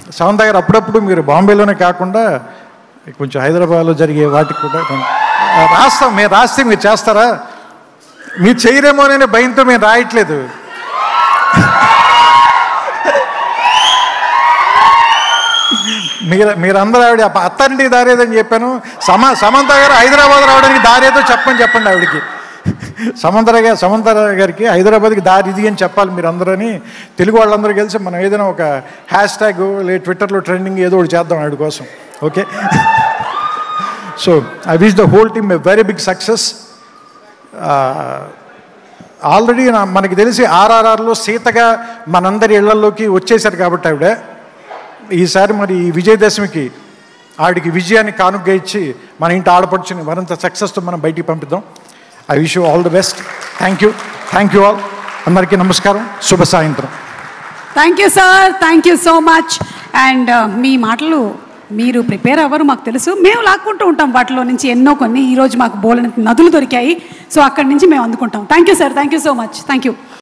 సమంత గారు అప్పుడప్పుడు మీరు బాంబేలోనే కాకుండా కొంచెం హైదరాబాద్లో జరిగే వాటికి కూడా కొంచెం రాస్తాం మీరు రాస్తే మీరు చేస్తారా మీరు చేయరేమో అనే భయంతో మేము రాయట్లేదు మీరు మీరందరూ ఆవిడ అప్ప- అత్తారింటికి దారేదని చెప్పాను సమ సమంత గారు హైదరాబాద్ రావడానికి దారేదో చెప్పని చెప్పండి ఆవిడకి సమంతర గారు సమంతర గారికి హైదరాబాద్కి దారి ఇది అని చెప్పాలి మీరు అందరని తెలుగు వాళ్ళందరూ కలిసి మనం ఏదైనా ఒక హ్యాష్ ట్యాగ్ లేదా ట్విట్టర్లో ట్రెండింగ్ ఏదో ఒకటి చేద్దాం ఆవిడ కోసం okay so I wish the whole team a very big success already నా- మనకి తెలిసి ఆర్ఆర్ఆర్లో సీతగా మనందరి ఇళ్లలోకి వచ్చేసారు కాబట్టి ఆవిడ ఈసారి మరి ఈ విజయదశమికి ఆవిడకి విజయాన్ని కానుగ్గా ఇచ్చి మన ఇంటి ఆడపడుచుని మరింత సక్సెస్తో మనం బయటికి పంపిద్దాం I wish you all the best thank you thank you all అందరికీ నమస్కారం శుభ సాయంత్రం thank you sir thank you so much and మీ మాటలు మీరు ప్రిపేర్ అవ్వరు మాకు తెలుసు మేము లాక్కుంటూ ఉంటాం వాటిలో నుంచి ఎన్నో కొన్ని ఈరోజు మాకు బోలెని నదులు దొరికాయి సో అక్కడి నుంచి మేము అందుకుంటాం thank you sir thank you so much thank you